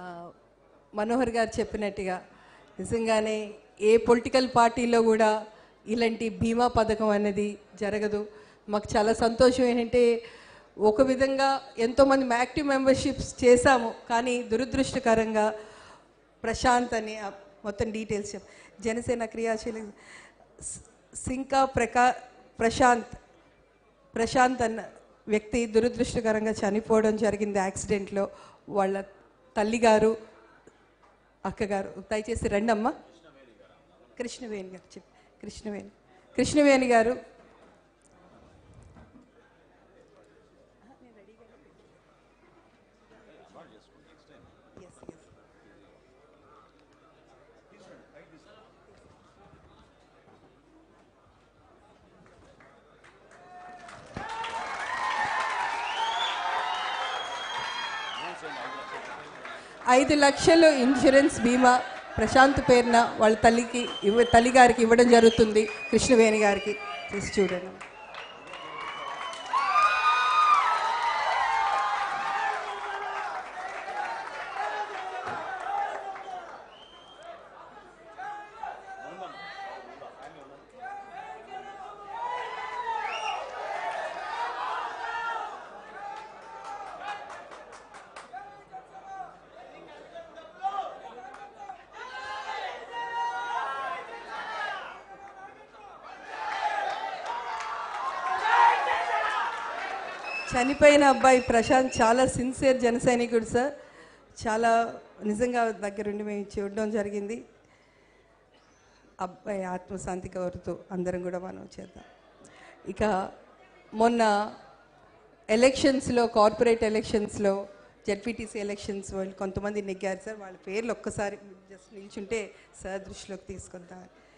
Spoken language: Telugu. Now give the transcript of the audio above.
ఆ, మనోహర్ గారు చెప్పినట్టుగా నిజంగానే ఏ పొలిటికల్ పార్టీలో కూడా ఇలాంటి బీమా పథకం అనేది జరగదు మాకు చాలా సంతోషం ఏంటంటే ఒక విధంగా ఎంతోమంది యాక్టివ్ మెంబర్షిప్స్ చేశాము కానీ దురదృష్టకరంగా ప్రశాంత్ అని ఆ మొత్తం డీటెయిల్స్ చెప్ జనసేన క్రియాశీల స్- సింకా ప్రకా ప్రశాంత్ ప్రశాంత్ అన్న వ్యక్తి దురదృష్టకరంగా చనిపోవడం జరిగింది యాక్సిడెంట్లో వాళ్ళ తల్లిగారు అక్కగారు దయచేసి రండి అమ్మా కృష్ణవేణి గారు చెప్పు కృష్ణవేణి కృష్ణవేణి గారు Yes, yes. ఐదు లక్షలు ఇన్సూరెన్స్ బీమా ప్రశాంత్ పేరున వాళ్ళ తల్లికి ఇవ్వ తల్లి గారికి ఇవ్వడం జరుగుతుంది కృష్ణవేణి గారికి చేసి చూడండి చనిపోయిన అబ్బాయి ప్రశాంత్ చాలా సిన్సియర్ జన సైనికుడు సార్ చాలా నిజంగా దగ్గరుండి మేము చూడడం జరిగింది అబ్బాయి ఆత్మశాంతి కోరుతూ అందరం కూడా మనం చేద్దాం ఇక మొన్న ఎలక్షన్స్లో కార్పొరేట్ ఎలక్షన్స్లో జెడ్పీటీసీ ఎలక్షన్స్ వాళ్ళు కొంతమంది నెగ్గారు సార్ వాళ్ళ పేర్లు ఒక్కసారి జస్ట్ నిల్చుంటే సార్ దృష్టిలోకి తీసుకొద్దాం